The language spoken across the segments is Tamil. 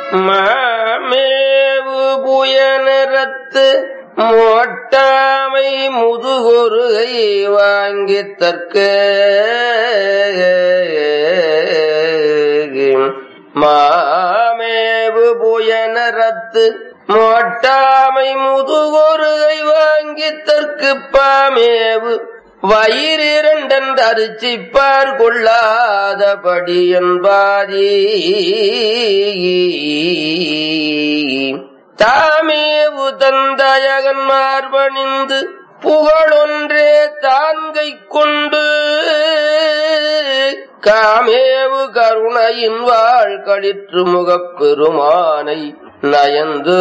மாமேவு புயனரத்து மோட்டாமை முதுகொருகை வாங்கி தற்க மாமேவு புயனரத்து மோட்டாமை முதுகொருகை வாங்கி தற்கு பாமேவு வயிறிரண்டன் அரிச்சிப்பார் கொள்ளாதபடி என்பாதி தாமேவு தந்தயகன்மார் பணிந்து புகழொன்றே தான்கை கொண்டு காமேவு கருணையின் வாழ் களிற்று முகப் பெருமானை நயந்து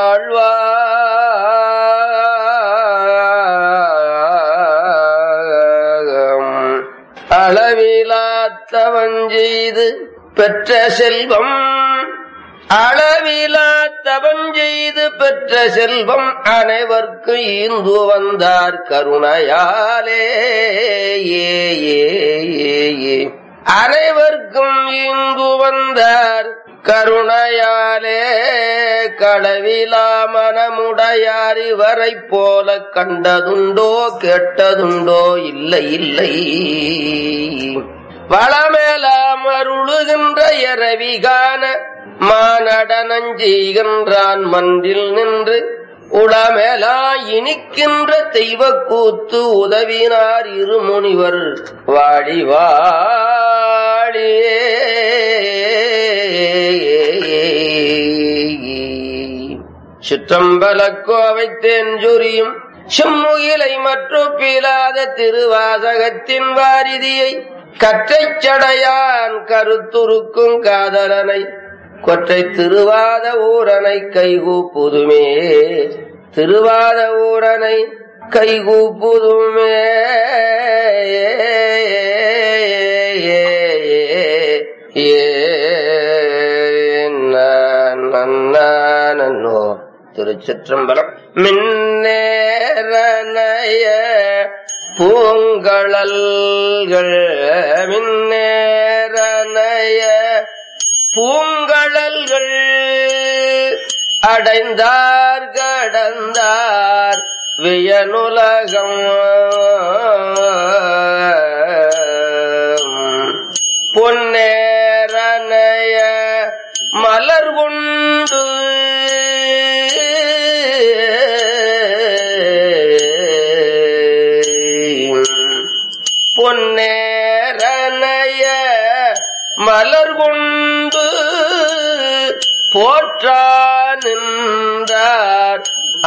வாழ்வாம் அளவிலாத்தவன் செய்து பெற்ற செல்வம் அளவிலாத்தவன் செய்து பெற்ற செல்வம் அனைவர்க்கு ஈந்து வந்தார் கருணையாலே ஏ ஏ ஏ ஏ அனைவர்க்கும் ஈந்து வந்தார் கருணையாலே களவிலா மனமுடையார் இவரை போல கண்டதுண்டோ கேட்டதுண்டோ இல்லை இல்லை வளமேலாம் அருளுகின்ற இரவிகான மானடனஞ்செய்கின்றான் மன்றில் நின்று உளமேலா இனிக்கின்ற தெய்வ கூத்து உதவினார் இருமுனிவர் வாடி வாடியே சிற்றம்பலக்கோவை தேஞ்சொரியும் செம்முகிலை மற்றும் பிலாத திருவாசகத்தின் வாரிதியை கற்றைச் சடையான் கருத்துருக்கும் காதலனை கொற்றை திருவாத ஊரனை கைகூப்புதுமே திருவாத ஊரனை கைகூப்புதுமே நன்னோ திருச்சிற்றம்பலம் மின்னேரனைய பூங்கழல்கள் மின்னேரனைய பூங்கழல்கள் அடைந்தார் கடந்தார் வியனுலகம் பொன்னேரனைய மலர் கொண்டு பொன்னேரனைய மலர் கொண்டு போற்றா நின்றார்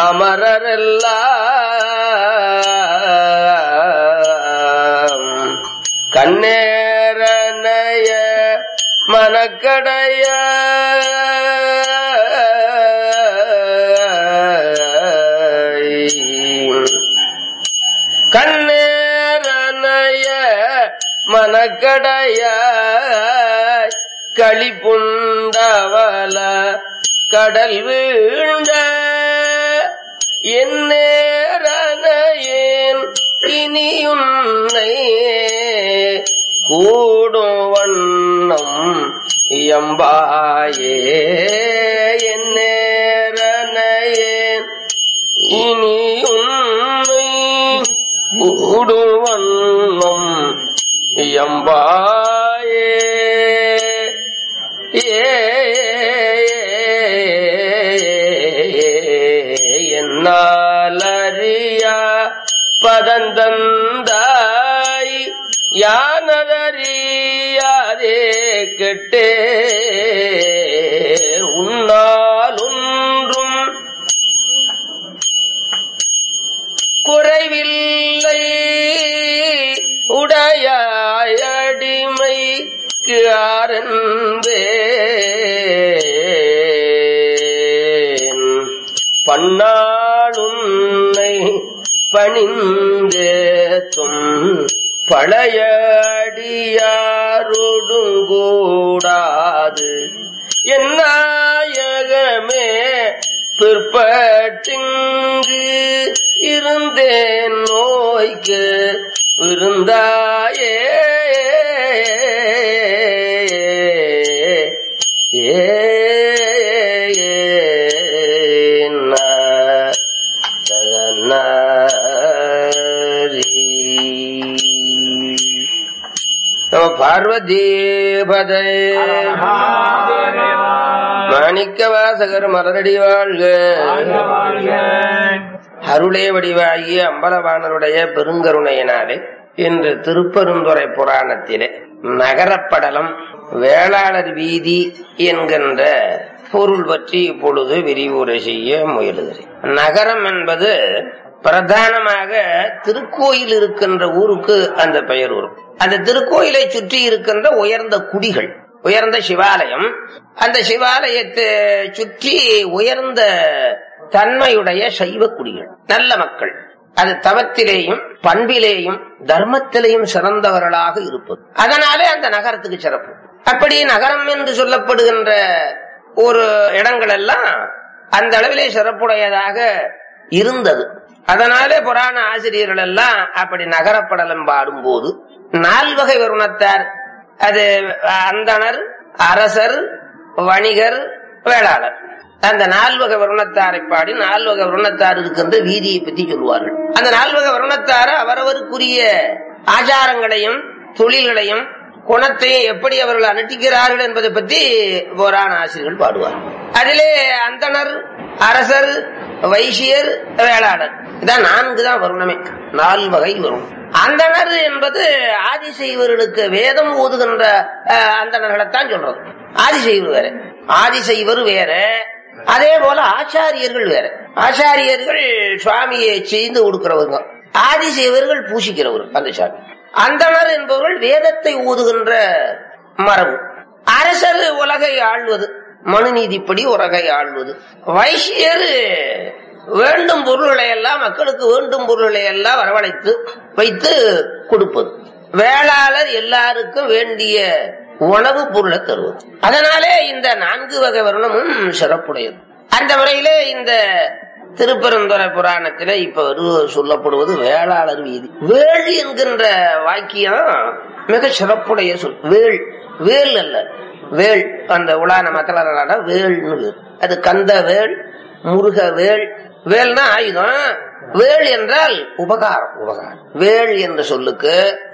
அமரரெல்லாம் கண்ணேரனைய மனக்கடைய கண்ணேரனைய மனக்கடைய களிப்புண்டவல கடல் வீழ்ந்த என்னேரனையேன் இனியுன்னை கூடும் வண்ணம் எம்பாயே என்னேரனையேன் இனி உன்னை கூடும் வண்ணம் எம்பாயே ஏ என்னாலறியா பதந்தந்தாய் யானதறியாதே கெட்டே உன்னாலுன்றும் குறைவில்லை உடையாயடிமை ஆரன்பேன் பன்னாளுன்னை பணிந்தேத்தும் பழைய அடியாரோடுங்கூடாது என்னாயகமே பிற்பட்டிங்கு இருந்தேன் நோய்க்கு விருந்தாயே ஏ பார்வதீபதை மாணிக்க வாசகர் மலரடி வாழ்க அருளே வடிவாகிய அம்பலவாணருடைய பெருங்கருணையினாலே இன்று திருப்பெருந்துறை புராணத்திலே நகரப்படலம் வேளாளர் வீதி என்கின்ற பொருள் பற்றி இப்பொழுது விரிவுரை செய்ய முயலுகிறேன் நகரம் என்பது பிரதானமாக திருக்கோயில் இருக்கின்ற ஊருக்கு அந்த பெயர் வரும் அந்த திருக்கோயிலை சுற்றி இருக்கின்ற உயர்ந்த குடிகள் உயர்ந்த சிவாலயம் அந்த சிவாலயத்தை சுற்றி உயர்ந்த தன்மையுடைய சைவ குடிகள் நல்ல மக்கள் அது தவத்திலேயும் பண்பிலேயும் தர்மத்திலேயும் சிறந்தவர்களாக இருப்பது அதனாலே அந்த நகரத்துக்கு சிறப்பு அப்படி நகரம் என்று சொல்லப்படுகின்ற ஒரு இடங்கள் எல்லாம் அந்த அளவிலே சிறப்புடையதாக இருந்தது அதனாலே புராண ஆசிரியர்கள் எல்லாம் அப்படி நகரப்படலம் பாடும்போது நால்வகை வருணத்தார் அது அந்தணர் அரசர் வணிகர் வேளாளர் அந்த நால்வகை வருணத்தாரை பாடி நால்வகை வருணத்தார் இருக்கின்ற வீதியை பற்றி சொல்லுவார்கள் அந்த நால்வகை வருணத்தார அவரவருக்குரிய ஆச்சாரங்களையும் தொழில்களையும் குணத்தையும் எப்படி அவர்கள் அனுட்டிக்கிறார்கள் என்பதை பற்றி புராண ஆசிரியர்கள் பாடுவார் அதிலே அந்தணர் அரசர் வைசியர் வேளாளர் இதான் நான்கு தான் வருணமே நால் வகை வரும் அந்தணர் என்பது ஆதிசைவர்களுக்கு வேதம் ஓதுகின்ற அந்தணர்களைத்தான் சொல்றது ஆதிசைவர் வேற ஆதிசைவர் வேற அதே போல ஆச்சாரியர்கள் வேற ஆச்சாரியர்கள் சுவாமியை செய்து கொடுக்கிறவங்க ஆதிசைவர்கள் பூசிக்கிறவர்கள் அந்த சாமி அந்தணர் என்பவர்கள் வேதத்தை ஊதுகின்ற மரபு அரசர் உலகை ஆள்வது மனுநீதிப்படி உலகை ஆள்வது வைசியர் வேண்டும் பொருள்களை எல்லாம் மக்களுக்கு வேண்டும் பொருள்களை எல்லாம் வரவழைத்து வைத்து கொடுப்பது வேளாளர் எல்லாருக்கும் வேண்டிய உணவு பொருளை தருவது அதனாலே இந்த நான்கு வகை வருணமும் சிறப்புடையது அந்த முறையிலே இந்த திருப்பெருந்துறை புராணத்தில இப்ப சொல்லப்படுவது வேளாளர் வீதி வேள் என்கின்ற வாக்கியம் மிக சிறப்புடைய சொல் வேள் வேல் அல்ல வேள் அந்த உலான மக்களான வேள்னு வேல் அது கந்த வேள் முருக வேள் வேல்னா ஆயுதம் வேள் என்றால் உபகாரம் உபகாரம் வேள் என்ற சொல்லுக்கு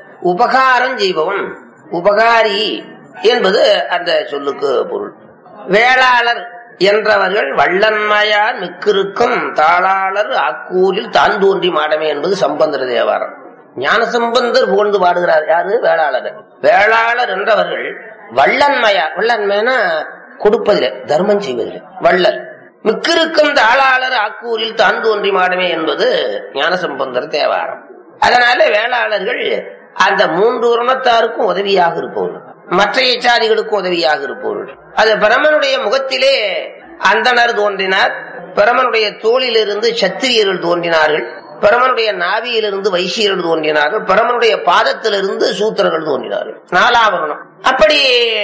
உபகாரம் செய்பவன் உபகாரி என்பது அந்த சொல்லுக்கு பொருள் வேளாளர் என்றவர்கள் வள்ளன்மையார் மிக்கிருக்கும் தாளாளர் அக்கூரில் தான் தோன்றி மாடமே என்பது சம்பந்தர் தேவாரம் ஞான சம்பந்தர் புகழ்ந்து பாடுகிறார் யாரு வேளாளர் வேளாளர் என்றவர்கள் வள்ளன்மையார் வள்ளன்மைனா கொடுப்பதில்லை தர்மம் செய்வதில்லை வள்ளல் மிக்கிருக்கும் தாளாளர் ஆக்கூரில் தான் தோன்றி மாடமே என்பது ஞானசம்பந்தர் தேவாரம் அதனால வேளாளர்கள் அந்த மூன்று உரணத்தாருக்கும் உதவியாக இருப்பவர்கள் மற்ற இச்சாதிகளுக்கும் உதவியாக இருப்பவர்கள் அது பிரமனுடைய முகத்திலே அந்தனர் தோன்றினார் பிரமனுடைய தோளிலிருந்து சத்திரியர்கள் தோன்றினார்கள் பிரமனுடைய நாவியிலிருந்து வைசியர்கள் தோன்றினார்கள் பிரமனுடைய பாதத்திலிருந்து சூத்திரர்கள் தோன்றினார்கள் நாலாவரணம் அப்படி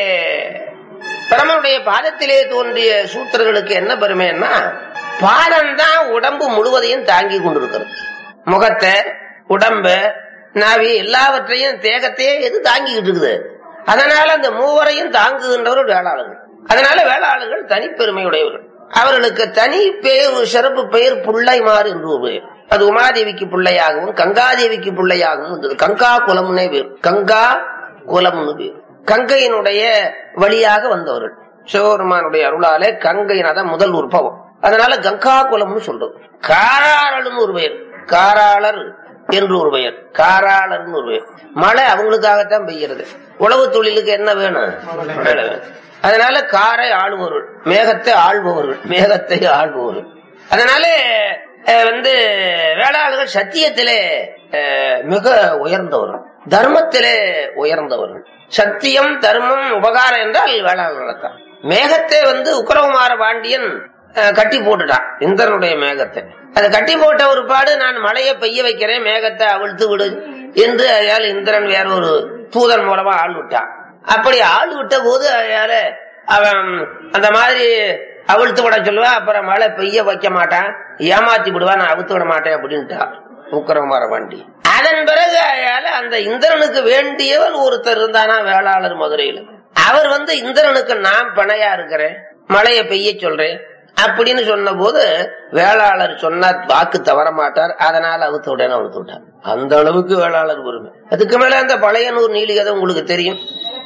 பிரமனுடைய பாதத்திலே தோன்றிய சூத்திரர்களுக்கு என்ன பெருமைன்னா பாதம் தான் உடம்பு முழுவதையும் தாங்கி கொண்டிருக்கிறது முகத்தை உடம்ப நாவி எல்லாவற்றையும் தேகத்தையே எது தாங்கிக்கிட்டு இருக்குது அதனால அந்த மூவரையும் தாங்குகின்றவர்கள் வேளாளர்கள் அதனால வேளாளர்கள் தனிப்பெருமையுடையவர்கள் அவர்களுக்கு தனி பெயர் சிறப்பு பெயர் புள்ளைமாறு என்று ஒரு பெயர் அது உமாதேவிக்கு பிள்ளையாகவும் கங்காதேவிக்கு பிள்ளையாகவும் இருந்தது கங்கா குலம்னே பேர் கங்கா குலம்னு பேர் கங்கையினுடைய வழியாக வந்தவர்கள் சிவபெருமானுடைய அருளாலே கங்கையின் அதான் முதல் உற்பவம் அதனால கங்கா குலம்னு சொல்றது காராளர்னு ஒரு பெயர் காராளர் என்று ஒரு பெயர் காராளர்னு ஒரு பெயர் மழை அவங்களுக்காகத்தான் பெய்யறது உழவு தொழிலுக்கு என்ன வேணும் மழை வேணும் அதனால காரை ஆளுபவர்கள் மேகத்தை ஆள்பவர்கள் மேகத்தை ஆள்பவர்கள் அதனால வந்து வேளாளர்கள் சத்தியத்திலே மிக உயர்ந்தவர்கள் தர்மத்திலே உயர்ந்தவர்கள் சத்தியம் தர்மம் உபகாரம் என்றால் வேளாளர்கள் தான் மேகத்தை வந்து உக்கரகுமார பாண்டியன் கட்டி போட்டுட்டான் இந்திரனுடைய மேகத்தை அதை கட்டி போட்ட ஒரு பாடு நான் மழையை பெய்ய வைக்கிறேன் மேகத்தை அவிழ்த்து விடு என்று அயால் இந்திரன் வேற ஒரு தூதன் மூலமா ஆள் விட்டான் அப்படி ஆள் விட்ட போது அயால அவன் அந்த மாதிரி அவிழ்த்து விட சொல்லுவான் அப்புறம் மழை பெய்ய வைக்க மாட்டான் ஏமாத்தி விடுவான் நான் அவிழ்த்து விட மாட்டேன் அப்படின்ட்டா உக்கரகுமார பாண்டி அதன் பிறகு அயால அந்த இந்திரனுக்கு வேண்டியவர் ஒருத்தர் இருந்தானா வேளாளர் மதுரையில் அவர் வந்து இந்திரனுக்கு நான் பணையா இருக்கிறேன் மழையை பெய்ய சொல்றேன் அப்படின்னு சொன்ன போது வேளாளர் சொன்னார் வாக்கு தவற மாட்டார் அதனால அவுத்து உடனே அவுத்து விட்டார் அந்த அளவுக்கு வேளாளர் உரிமை அதுக்கு மேல அந்த பழையனூர் நீலிகதை உங்களுக்கு தெரியும்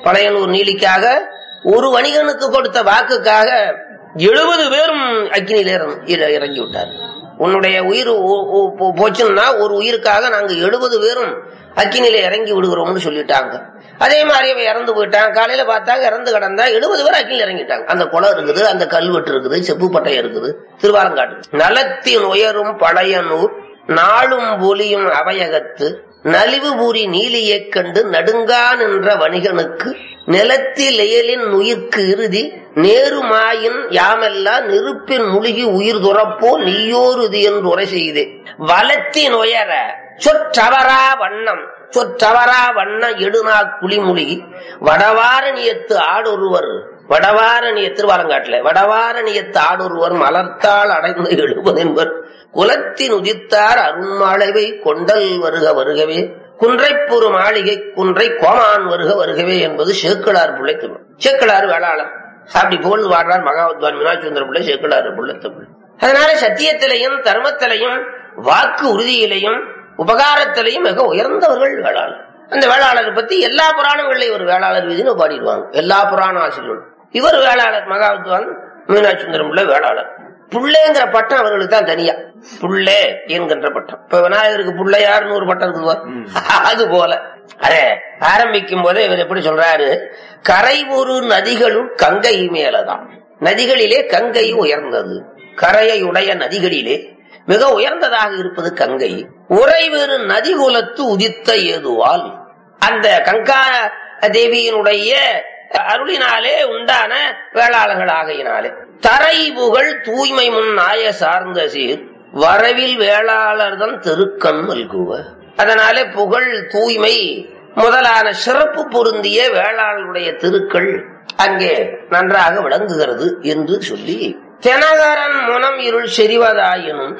பழையனூர் நீலிக்காக ஒரு வணிகனுக்கு கொடுத்த வாக்குக்காக எழுபது பேரும் அக்கினியில இறங்க- இற- இறங்கி விட்டார் உன்னுடைய உயிர் ஓ- ஓ- போ- போச்சுன்னா ஒரு உயிருக்காக நாங்க எழுபது பேரும் அக்கினியில இறங்கி விடுகிறோம்னு சொல்லிட்டாங்க அதே மாதிரி இவன் இறந்து போயிட்டான் காலையில பார்த்தா இறந்து கிடந்தா எழுபது பேர் அக்கினியில் இறங்கிட்டாங்க அந்த குளம் இருக்குது அந்த கல்வெட்டு இருக்குது செப்பு பட்டை இருக்குது திருவாரங்காட்டு நலத்தின் உயரும் பழையனூர் நாளும் பொலியும் அவையகத்து நலிவு பூரி நீலியைக் கண்டு நடுங்கா நின்ற வணிகனுக்கு நிலத்தில் எயலின் உயிர்க்கு இறுதி நேருமாயின் யாமெல்லாம் நெருப்பின் முழுகி உயிர் துறப்போ நீயோருது என்று உரை செய்தே வலத்தின் உயர சொற்றவரா வண்ணம் சொற்றவரா வண்ண எடுநா குளிமுழி வடவாரணியத்து ஆடொருவர் வடவாரணிய திருவாலங்காட்டுல வடவாரணியத்து ஆடொருவர் மலர்த்தால் அடைந்து எழுபது என்பர் குலத்தின் உதித்தார் அருண்மாளவை கொண்டல் வருக வருகவே குன்றைப்புறு மாளிகை குன்றை கோமான் வருக வருகவே என்பது சேக்கிழார் பிள்ளை தமிழ் சேக்கிழார் வேளாளர் அப்படி புகழ்ந்து பாடுறார் மகாவத்வான் மீனாட்சி பிள்ளை சேக்கிழார் பிள்ளை தமிழ் அதனால சத்தியத்திலையும் தர்மத்திலையும் வாக்கு உறுதியிலையும் உபகாரத்திலையும் மிக உயர்ந்தவர்கள் வேளாளர் அந்த வேளாளரை பத்தி எல்லா புராணங்கள்லயும் ஒரு வேளாளர் வீதினு பாடிடுவாங்க எல்லா புராண ஆசிரியர்களும் இவர் வேளாளர் மகாவித்வான் மீனாட்சி பிள்ளை வேளாளர் புள்ளேங்கிற பட்டம் அவர்களுக்கு தான் தனியா புள்ளே என்கின்ற பட்டம் இப்ப விநாயகருக்கு புள்ளையார்னு ஒரு பட்டம் இருக்குதுவா அது போல அரே ஆரம்பிக்கும் போதே இவர் எப்படி சொல்றாரு கரை ஒரு நதிகளுள் கங்கை மேலதான் நதிகளிலே கங்கை உயர்ந்தது கரையை உடைய நதிகளிலே மிக உயர்ந்ததாக இருப்பது கங்கை உறைவேறு நதிகுலத்து உதித்த ஏதுவால் அந்த கங்கா தேவியினுடைய அருளினாலே உண்டான வேளாளர்கள் ஆகையினாலே தரை புகழ் தூய்மை முன் நாய சார்ந்த சீர் வரவில் வேளாளர்தன் தெருக்கண் மல்குவ அதனாலே புகழ் தூய்மை முதலான சிறப்பு பொருந்திய வேளாளருடைய திருக்கள் அங்கே நன்றாக விளங்குகிறது என்று சொல்லி தெனகரன் முனம் இருள் செறிவதாயினும்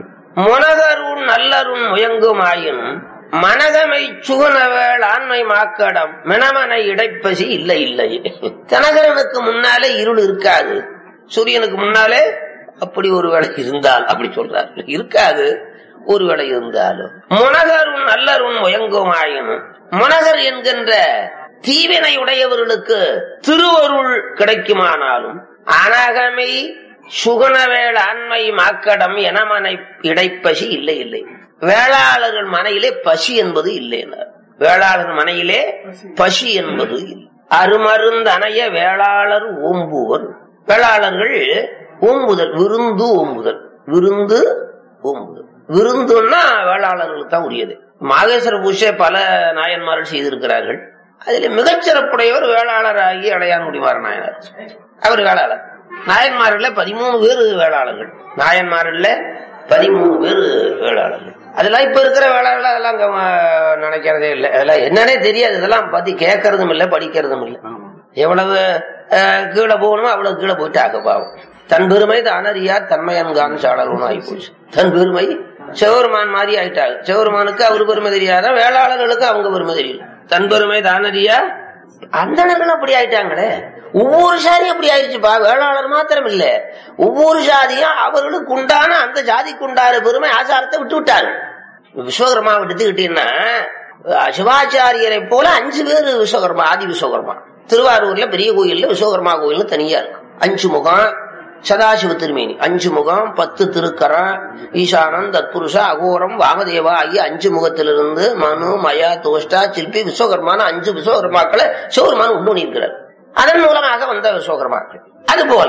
முனகருண் நல்லருண் முயங்குமாயினும் மனதமை சுகுணவேள் ஆண்மை மாக்கடம் மினமனை இடைப்பசி இல்லை இல்லை தினகரனுக்கு முன்னாலே இருள் இருக்காது சூரியனுக்கு முன்னாலே அப்படி ஒரு வேளை இருந்தால் அப்படி சொல்றார் இருக்காது ஒரு வேளை இருந்தாலும் முனகருண் நல்லருண் முயங்குமாயினும் முனகர் என்கின்ற தீவினை உடையவர்களுக்கு திருவருள் கிடைக்குமானாலும் அனகமை சுகுணவேள் ஆண்மை மாக்கடம் எனமனை இடைப்பசி இல்லை இல்லை வேளாளர்கள் மனையிலே பசி என்பது இல்லை வேளாளர் மனையிலே பசி என்பது இல்லை அருமருந்தனைய வேளாளர் ஓம்புவர் வேளாளர்கள் ஓம்புதல் விருந்து ஓம்புதல் விருந்து ஓம்புதல் விருந்துன்னா வேளாளர்களுக்கு தான் உரியது மாகேஸ்வர பூஜை பல நாயன்மார்கள் செய்திருக்கிறார்கள் அதில் மிகச்சிறப்புடையவர் வேளாளர் ஆகி அடையான்குடி மாற நாயனார் அவர் வேளாளர் நாயன்மார்கள்ல பதிமூணு பேர் வேளாளர்கள் நாயன்மார்கள்ல பதிமூணு பேர் வேளாளர்கள் அதெல்லாம் இப்ப இருக்கிற வேளாளர்கள் அதெல்லாம் அங்க, அஹ், நினைக்கிறதே இல்லை அதெல்லாம் என்னன்னே தெரியாது இதெல்லாம் பத்தி கேட்கறதும் இல்லை படிக்கிறதும் இல்லை எவ்வளவு அஹ், கீழே போகணுமோ அவ்வளவு கீழே போயிட்டாங்க பாவம் தன் பெருமை தானறியார் தன்மையன்கான் சாடலும் ஆகி போச்சு தன் பெருமை சிவருமான் மாதிரி ஆயிட்டாங்க சிவருமானுக்கு அவர் பெருமை தெரியாத வேளாளர்களுக்கு அவங்க பெருமை தெரியல தன் பெருமை தானறியா அந்தணர்கள் அப்படி ஆயிட்டாங்களே ஒவ்வொரு சாதியும் அப்படி ஆயிடுச்சுப்பா வேளாளர் மாத்திரம் இல்ல ஒவ்வொரு சாதியும் அவர்களுக்கு உண்டான அந்த ஜாதிக்கு உண்டான பெருமை ஆசாரத்தை விட்டு விட்டாங்க விஸ்வகர்மா எடுத்துக்கிட்டீங்கன்னா அஹ், சிவாச்சாரியரை போல அஞ்சு பேர் விஸ்வகர்மா ஆதி விஸ்வகர்மா திருவாரூர்ல பெரிய கோயில்ல விஸ்வகர்மா கோயில் தனியா இருக்கு அஞ்சு முகம் சதாசிவ திருமேனி அஞ்சு முகம் பத்து திருக்கரம் ஈசானம் தத்புருஷ அகோரம் வாமதேவா ஆகிய அஞ்சு முகத்திலிருந்து மனு மயா தோஷ்டா சிற்பி விஸ்வகர்மான அஞ்சு விஸ்வகர்மாக்களை சிவகர்மான் உண்டு பண்ணியிருக்கிறார் அதன் மூலமாக வந்த விஸ்வகர்மாக்கள் அதுபோல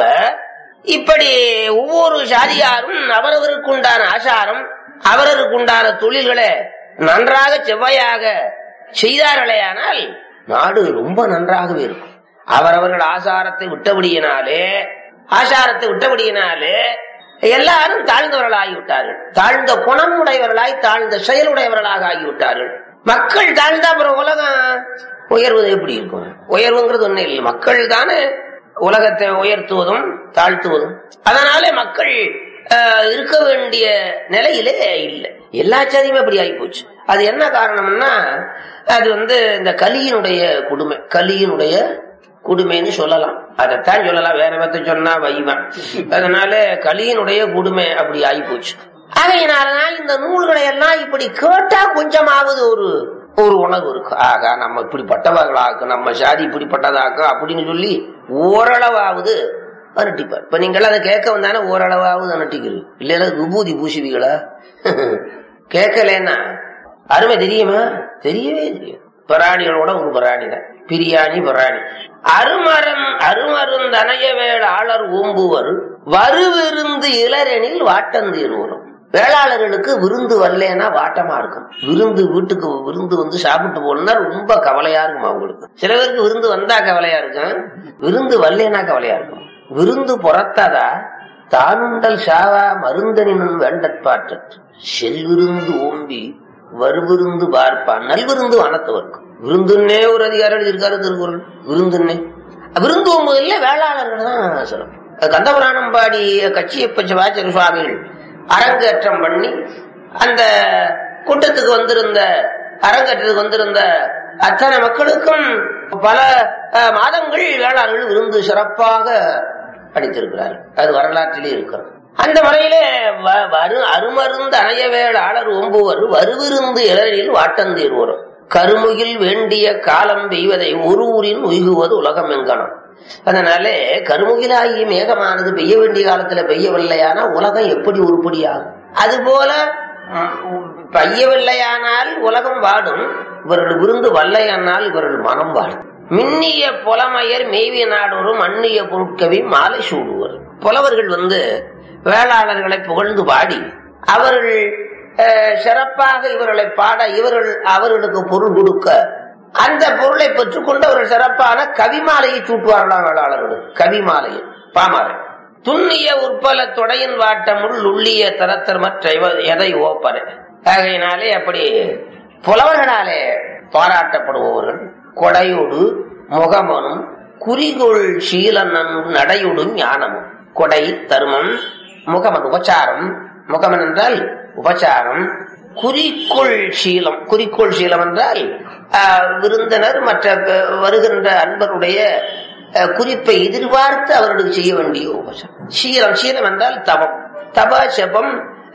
இப்படி ஒவ்வொரு சாதியாரும் அவரவருக்கு உண்டான ஆசாரம் அவரவருக்கு உண்டான தொழில்களை நன்றாக செவ்வாயாக செய்தார்களேயானால் நாடு ரொம்ப நன்றாகவே இருக்கும் அவரவர்கள் ஆசாரத்தை விட்டபடியினாலே ஆசாரத்தை விட்டபடியினாலே எல்லாரும் தாழ்ந்தவர்கள் ஆகிவிட்டார்கள் தாழ்ந்த குணம் உடையவர்களாய் தாழ்ந்த செயலுடையவர்களாக ஆகிவிட்டார்கள் மக்கள் தாழ்ந்தா அப்புறம் உலகம் உயர்வது எப்படி இருக்கும் உயர்வுங்கிறது ஒண்ணு இல்லை மக்கள் தானே உலகத்தை உயர்த்துவதும் தாழ்த்துவதும் அதனாலே மக்கள் ஆஹ், இருக்க வேண்டிய நிலையிலே இல்லை எல்லா சாதியுமே அப்படி ஆகி போச்சு அது என்ன காரணம்னா அது வந்து இந்த கலியினுடைய கொடுமை கலியினுடைய குடுமைன்னு சொல்லலாம் அதைத்தான் சொல்லலாம் வேற மத்த சொன்னா வைவன் அதனால கலியினுடைய குடுமை அப்படி ஆகி போச்சு ஆகையினாலதான் இந்த நூல்களை எல்லாம் இப்படி கேட்டா கொஞ்சமாவது ஒரு ஒரு உணர்வு இருக்கும் ஆகா நம்ம இப்படிப்பட்டவர்களாக்கும் நம்ம சாதி இப்படிப்பட்டதாக்கும் அப்படின்னு சொல்லி ஓரளவாவது நட்டிப்பார் இப்ப நீங்கள் அதை கேட்க வந்தானே ஓரளவாவது நட்டிக்கிறீங்க இல்லைன்னா விபூதி பூசுவீங்களா கேட்கலன்னா அருமை தெரியுமா தெரியவே தெரியும் பிராணிகளோட ஒரு பிராணி தான் பிரியாணி பிராணி அருமரம் அருமருந்தனைய வேள் ஆளர் ஓம்புவர் வருவிருந்து இளரெனில் வாட்டந்தீர்வரும் வேளாளர்களுக்கு விருந்து வரலன்னா வாட்டமா இருக்கும் விருந்து வீட்டுக்கு விருந்து வந்து சாப்பிட்டு போனா ரொம்ப கவலையா இருக்கும் அவங்களுக்கு சில பேருக்கு விருந்து வந்தா கவலையா இருக்கும் விருந்து வரலனா கவலையா இருக்கும் விருந்து புறத்தாதா தானுண்டல் சாவா மருந்தனின் வேண்டற்பாற்று செல்விருந்து ஓம்பி வருவிருந்து பார்ப்பான் நல்விருந்து வனத்தவர்க்கும் விருந்துன்னே ஒரு அதிகாரம் எழுதியிருக்காரு திருக்குறள் விருந்துன்னே விருந்து ஓம்புதில்ல வேளாளர்கள் தான் சிறப்பு கந்தபுராணம் பாடி கட்சியப்ப சிவாச்சர சுவாமிகள் அரங்கேற்றம் பண்ணி அந்த கூட்டத்துக்கு வந்திருந்த அரங்கேற்றத்துக்கு வந்திருந்த அத்தனை மக்களுக்கும் பல மாதங்கள் வேளாண்கள் விருந்து சிறப்பாக அளித்திருக்கிறார் அது வரலாற்றிலே இருக்கிறது அந்த முறையிலே அருமருந்து அணையவேள் ஆளர் ஓம்புவர் வருவிருந்து இளரில் வாட்டந்தீர் வரும் கருமுகில் வேண்டிய காலம் பெய்வதை ஒரு ஊரில் உய்குவது உலகம் எங்கனம் அதனாலே கருமுகிலாகிய மேகமானது பெய்ய வேண்டிய காலத்துல பெய்யவில்லையானா உலகம் எப்படி உருப்படியாகும் அதுபோல பெய்யவில்லையானால் உலகம் வாடும் இவர்கள் விருந்து வல்லையானால் இவர்கள் மனம் வாடும் மின்னிய புலமையர் மேவிய நாடோறும் அந்நிய பொருட்கவி மாலை சூடுவர் புலவர்கள் வந்து வேளாளர்களை புகழ்ந்து பாடி அவர்கள் சிறப்பாக இவர்களை பாட இவர்கள் அவர்களுக்கு பொருள் கொடுக்க அந்த பொருளை பெற்றுக்கொண்டு அவர்கள் சிறப்பான கவிமாலையை சூட்டுவார்களாம் வேளாளர்கள் கவிமாலையை பாமாலை துண்ணிய உற்பல தொடையின் வாட்டமுள் உள்ளிய தரத்தர் மற்ற எதை ஓப்பற ஆகையினாலே அப்படி புலவர்களாலே பாராட்டப்படுபவர்கள் கொடையோடு முகமனும் குறிகொள் சீலனும் நடையுடும் ஞானமும் கொடை தருமம் முகமன் உபச்சாரம் முகமன் என்றால் உபச்சாரம் குறிக்கோள் சீலம் குறிக்கோள் சீலம் என்றால் விருந்தினர் மற்ற வருகின்ற அன்பருடைய குறிப்பை எதிர்பார்த்து அவர்களுக்கு செய்ய வேண்டிய உபச்சாரம் சீலம் சீலம் என்றால் தவம் தப செபம்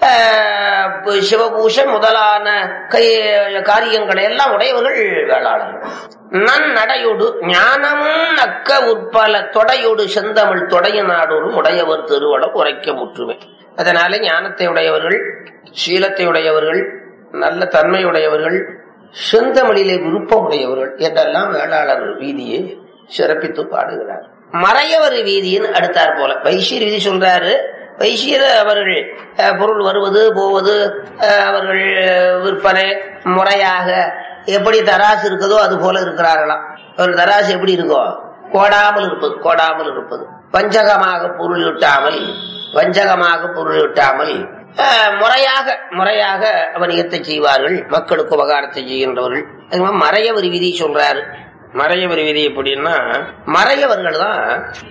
சிவபூஷம் முதலான கை காரியங்களை எல்லாம் உடையவர்கள் வேளாளர்கள் நன் நடையோடு ஞானமும் நக்க உற்பல தொடையோடு செந்தமிழ் தொடைய நாடோடும் உடையவர் திருவளம் உரைக்க முற்றுமே அதனால ஞானத்தை உடையவர்கள் சீலத்தை உடையவர்கள் நல்ல தன்மையுடையவர்கள் செந்தமிழிலே விருப்பம் உடையவர்கள் என்றெல்லாம் வேளாளர் வீதியை சிறப்பித்து பாடுகிறார் மறையவர் வீதியின் அடுத்தார் போல வைசியர் வீதி சொல்றாரு வைசியர் அவர்கள் பொருள் வருவது போவது அவர்கள் விற்பனை முறையாக எப்படி தராசு இருக்குதோ அது போல இருக்கிறார்களாம் அவர்கள் தராசு எப்படி இருக்கோ கோடாமல் இருப்பது கோடாமல் இருப்பது வஞ்சகமாக பொருள் ஈட்டாமல் வஞ்சகமாக பொருள் ஈட்டாமல் முறையாக முறையாக வணிகத்தை செய்வார்கள் மக்களுக்கு உபகாரத்தை செய்கின்றவர்கள் மறையவர் விதி சொல்றாரு மறையவர் விதி எப்படின்னா மறையவர்கள் தான்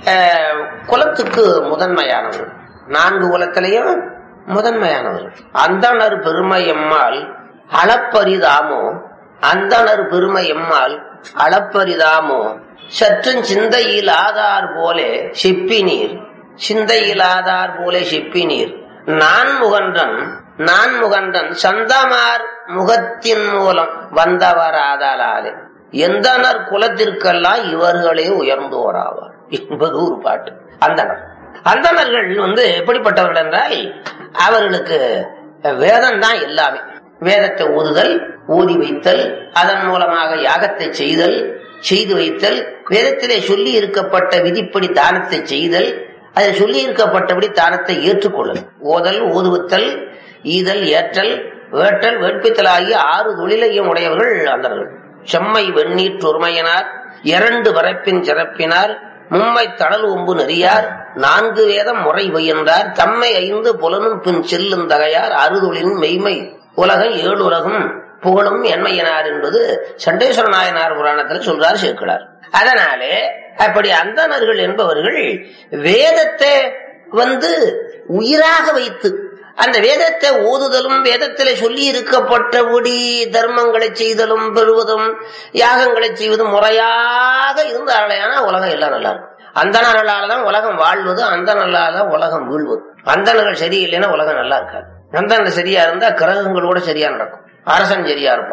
குலத்துக்கு முதன்மையானவர்கள் நான்கு குலத்திலையும் முதன்மையானவர்கள் அந்தனர் பெருமை எம்மால் அளப்பரிதாமோ அந்தனர் பெருமை எம்மால் அளப்பரிதாமோ சற்றும் சிந்தையில் ஆதார் போலே செப்பினீர் சிந்தையில் ஆதார் போலே செப்பினீர் நான் முகன்றன் நான் முகன்றன் சந்தமார் முகத்தின் மூலம் வந்தவராதலாலே எந்தனர் குலத்திற்கெல்லாம் இவர்களே உயர்ந்தோராவார் என்பது ஒரு பாட்டு அந்தனர் அந்தணர்கள் வந்து எப்படிப்பட்டவர்கள் என்றால் அவர்களுக்கு வேதம் தான் எல்லாமே வேதத்தை ஓதுதல் ஓதி வைத்தல் அதன் மூலமாக யாகத்தை செய்தல் செய்து வைத்தல் வேதத்திலே சொல்லி இருக்கப்பட்ட விதிப்படி தானத்தை செய்தல் அதில் சொல்லி இருக்கப்பட்டபடி தானத்தை ஏற்றுக்கொள்ளல் ஓதல் ஓதுவித்தல் ஈதல் ஏற்றல் வேட்டல் வேட்பித்தல் ஆகிய ஆறு தொழிலையும் உடையவர்கள் அந்தர்கள் செம்மை வெண்ணீர் ஒருமையினார் இரண்டு வரப்பின் சிறப்பினார் மும்மை தடல் ஒம்பு நெறியார் நான்கு வேதம் முறை பயின்றார் தம்மை ஐந்து புலனும் பின் செல்லும் தகையார் அறுதொழின் மெய்மை உலகம் ஏழு உலகம் புகழும் என்மையினார் என்பது சண்டேஸ்வர நாயனார் புராணத்தில் சொல்றார் சேர்க்கிறார் அதனாலே அப்படி அந்தணர்கள் என்பவர்கள் வேதத்தை வந்து உயிராக வைத்து அந்த வேதத்தை ஓதுதலும் வேதத்திலே சொல்லி இருக்கப்பட்டபடி தர்மங்களை செய்தலும் பெறுவதும் யாகங்களை செய்வதும் முறையாக இருந்தார்களேனா உலகம் எல்லாம் நல்லா இருக்கும் அந்த நாளால தான் உலகம் வாழ்வது அந்த நாளால தான் உலகம் வீழ்வது அந்தணர்கள் சரியில்லைன்னா உலகம் நல்லா இருக்காது அந்தணர் சரியா இருந்தா கிரகங்களோட சரியா நடக்கும் அரசன் சரியா இருப்பான்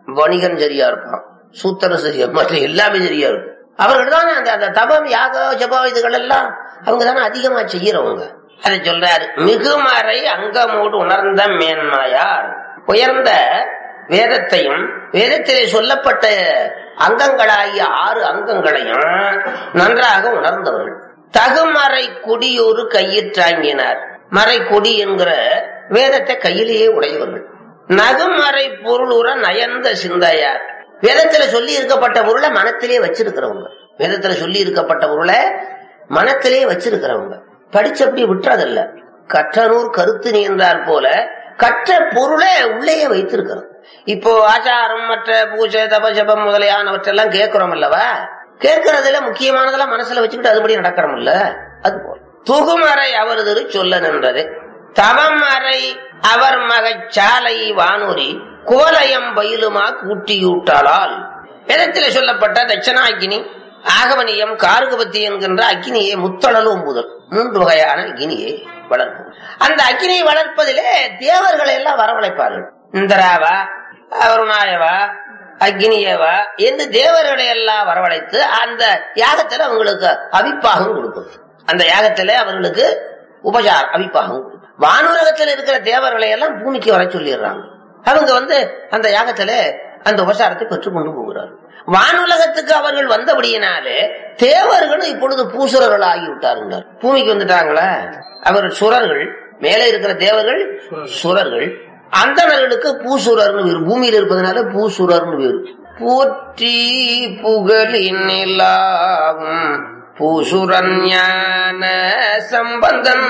வணிகன் சரியா இருப்பான் சூத்திரம் சரியா மற்ற எல்லாமே சரியா இருக்கும் அவர்கள் தானே அந்த அந்த தபம் யாக ஜபம் இதுகள் எல்லாம் அவங்க தானே அதிகமா செய்யறவங்க அதை சொல்றாரு மிகுமறை அங்கமோடு உணர்ந்த மேன்மையார் உயர்ந்த வேதத்தையும் வேதத்திலே சொல்லப்பட்ட அங்கங்களாகிய ஆறு அங்கங்களையும் நன்றாக உணர்ந்தவர்கள் தகுமறை கொடியோரு கையிற்றாங்கினார் மறை கொடி என்கிற வேதத்தை கையிலேயே உடையவர்கள் நகுமறை பொருளுற நயந்த சிந்தையார் வேதத்துல சொல்லி இருக்கப்பட்ட பொருளை மனத்திலே வச்சிருக்கிறவங்க வேதத்துல சொல்லி இருக்கப்பட்ட பொருளை மனத்திலே வச்சிருக்கிறவங்க படிச்சப்படி விட்டுறதில்ல கற்றனூர் கருத்து நீந்தார் போல கற்ற பொருளை உள்ளேயே வைத்திருக்கிறோம் இப்போ ஆச்சாரம் மற்ற பூஜை தபஜபம் முதலியானவற்றெல்லாம் கேட்கிறோம் அல்லவா கேட்கறதுல முக்கியமானதெல்லாம் மனசுல வச்சுக்கிட்டு அதுபடி நடக்கிறோம் இல்ல அது போல துகுமறை அவரது சொல்ல நின்றது தவமறை அவர் மகச்சாலை வானூரி கோலயம் பயிலுமா கூட்டியூட்டாளால் வேதத்திலே சொல்லப்பட்ட தட்சணாக்கினி ஆகவனியம் கார்கபத்தி என்கின்ற அக்கினியை முத்தளலும் முதல் மூன்று வகையான அக்கினியை வளர்க்கும் அந்த அக்கினியை வளர்ப்பதிலே தேவர்களை எல்லாம் வரவழைப்பார்கள் இந்திராவா அருணாயவா அக்னியவா என்று தேவர்களை எல்லாம் வரவழைத்து அந்த யாகத்துல அவங்களுக்கு அவிப்பாகம் கொடுக்கும் அந்த யாகத்துல அவர்களுக்கு உபசாரம் அவிப்பாகம் கொடுக்கும் வானுலகத்தில் இருக்கிற தேவர்களை எல்லாம் பூமிக்கு வர சொல்லிடுறாங்க அவங்க வந்து அந்த யாகத்துல அந்த உபசாரத்தை பெற்றுக் கொண்டு போகிறார்கள் வானுலகத்துக்கு அவர்கள் வந்தபடியினாலே தேவர்களும் இப்பொழுது பூசுரர்கள் ஆகிவிட்டார்கள் பூமிக்கு வந்துட்டாங்களா அவர் சுரர்கள் மேலே இருக்கிற தேவர்கள் சுரர்கள் அந்தணர்களுக்கு பூசுரர்னு பேரு பூமியில இருப்பதனால பூசுரர்னு பேரு போற்றி புகழின் நிலாவும் பூசுரன் ஞான சம்பந்தன்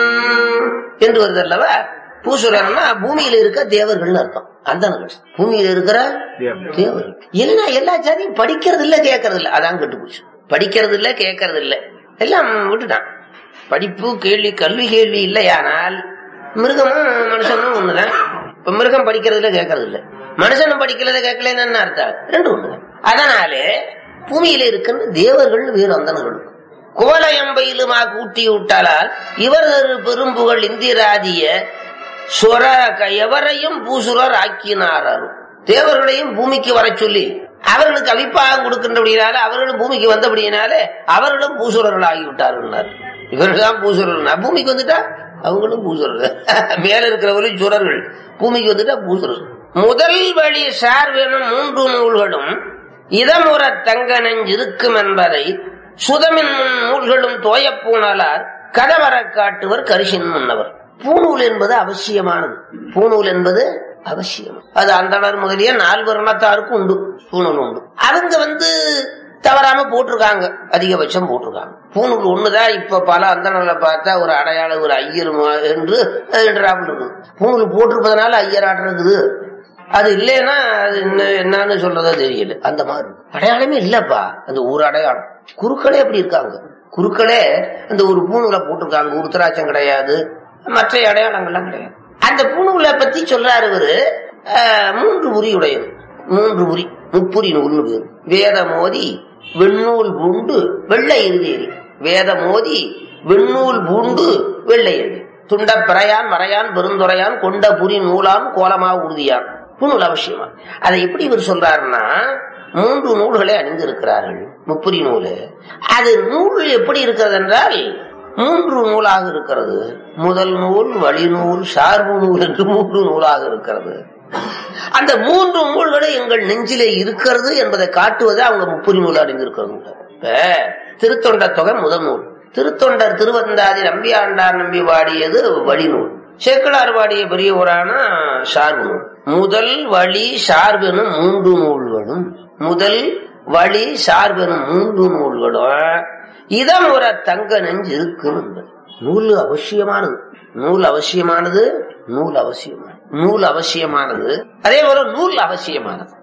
என்று வருது அல்லவா பூசுரன்னா பூமியில இருக்க தேவர்கள் அர்த்தம் அந்தணர்கள் பூமியில இருக்கிற தேவர்கள் என்ன எல்லா ஜாதியும் படிக்கிறது இல்ல கேட்கறது இல்ல அதான் கட்டுப்போச்சு படிக்கிறது இல்ல கேட்கறது இல்ல எல்லாம் விட்டுட்டான் படிப்பு கேள்வி கல்வி கேள்வி இல்லையானால் மிருகமும் மனுஷனும் ஒண்ணுதான் இப்ப மிருகம் படிக்கிறதுல கேட்கறது இல்ல மனுஷனும் படிக்கிறத கேட்கலன்னு என்ன அர்த்தம் ரெண்டு ஒண்ணுதான் அதனாலே பூமியில இருக்கின்ற தேவர்கள் வேறு அந்தனர்கள் கோலயம்பையிலுமா கூட்டி விட்டாலால் இவர் பெரும்புகள் இந்திராதிய சுர எவரையும் பூசுரர் ஆக்கினாரும் தேவர்களையும் பூமிக்கு வர சொல்லி அவர்களுக்கு அவிப்பாகம் கொடுக்கின்றபடினால அவர்களும் பூமிக்கு வந்தபடியினாலே அவர்களும் பூசுரர்கள் ஆகிவிட்டார்கள் இவர்கள் தான் பூசுரர்கள் பூமிக்கு வந்துட்டா அவங்களும் பூசுரர்கள் மேல இருக்கிறவர்களும் சுரர்கள் பூமிக்கு வந்துட்டா பூசுரர்கள் முதல் வழி சார்பெனும் மூன்று நூல்களும் இதமுற தங்க நெஞ்சிருக்கும் என்பதை சுதமின் முன் நூல்களும் தோயப்பூணலார் கதவர காட்டுவர் கரிசின் முன்னவர் பூநூல் என்பது அவசியமானது பூநூல் என்பது அவசியம் அது அந்தனர் முதலிய நால்வர் இனத்தாருக்கும் உண்டு பூநூல் உண்டு அவங்க வந்து தவறாம போட்டிருக்காங்க அதிகபட்சம் போட்டிருக்காங்க பூநூல் ஒண்ணுதான் இப்ப பல அந்தனர்களை பார்த்தா ஒரு அடையாளம் ஒரு ஐயர் என்று இருக்குது பூநூல் போட்டிருப்பதனால ஐயராட்டம் இருக்குது அது இல்லைன்னா அது என்னன்னு சொல்றதா தெரியல அந்த மாதிரி அடையாளமே இல்லப்பா அந்த ஊர் அடையாளம் குருக்களே அப்படி இருக்காங்க குருக்களே அந்த ஒரு பூநூலை போட்டிருக்காங்க உருத்தராட்சம் கிடையாது மற்ற அடையாளங்கள்லாம் கிடையாது அந்த பூநூலை பத்தி சொல்றாரு இவரு மூன்று உரி உடையது மூன்று உரி முப்புரி நூல்னு பேரு வேத மோதி வெண்ணூல் பூண்டு வெள்ளை இறுதியறி வேத மோதி வெண்ணூல் பூண்டு வெள்ளை இறுதி துண்ட பிறையான் மறையான் பெருந்துரையான் கொண்ட புரி நூலான் கோலமா உறுதியான் பூநூல் அவசியமா அதை எப்படி இவர் சொல்றாருன்னா மூன்று நூல்களை அணிந்திருக்கிறார்கள் முப்புரி நூல் அது நூல் எப்படி இருக்கிறது என்றால் மூன்று நூலாக இருக்கிறது முதல் நூல் வழி நூல் சார்பு நூல் என்று மூன்று நூலாக இருக்கிறது அந்த மூன்று நூல்களை எங்கள் நெஞ்சிலே இருக்கிறது என்பதை காட்டுவதை அவங்க முப்புரி நூல் அடைந்திருக்கிறது திருத்தொண்ட தொகை முதல் நூல் திருத்தொண்டர் திருவந்தாதி நம்பியாண்டார் நம்பி பாடியது வழிநூல் சேக்கலார் பாடிய பெரிய ஊரான சார்பு நூல் முதல் வழி சார்பெனும் மூன்று நூல்களும் முதல் வழி சார்பெனும் மூன்று நூல்களும் இதம் ஒரு தங்க நெஞ்சு இருக்கும் என்பது நூல் அவசியமானது நூல் அவசியமானது நூல் அவசியமானது நூல் அவசியமானது அதே போல நூல் அவசியமானது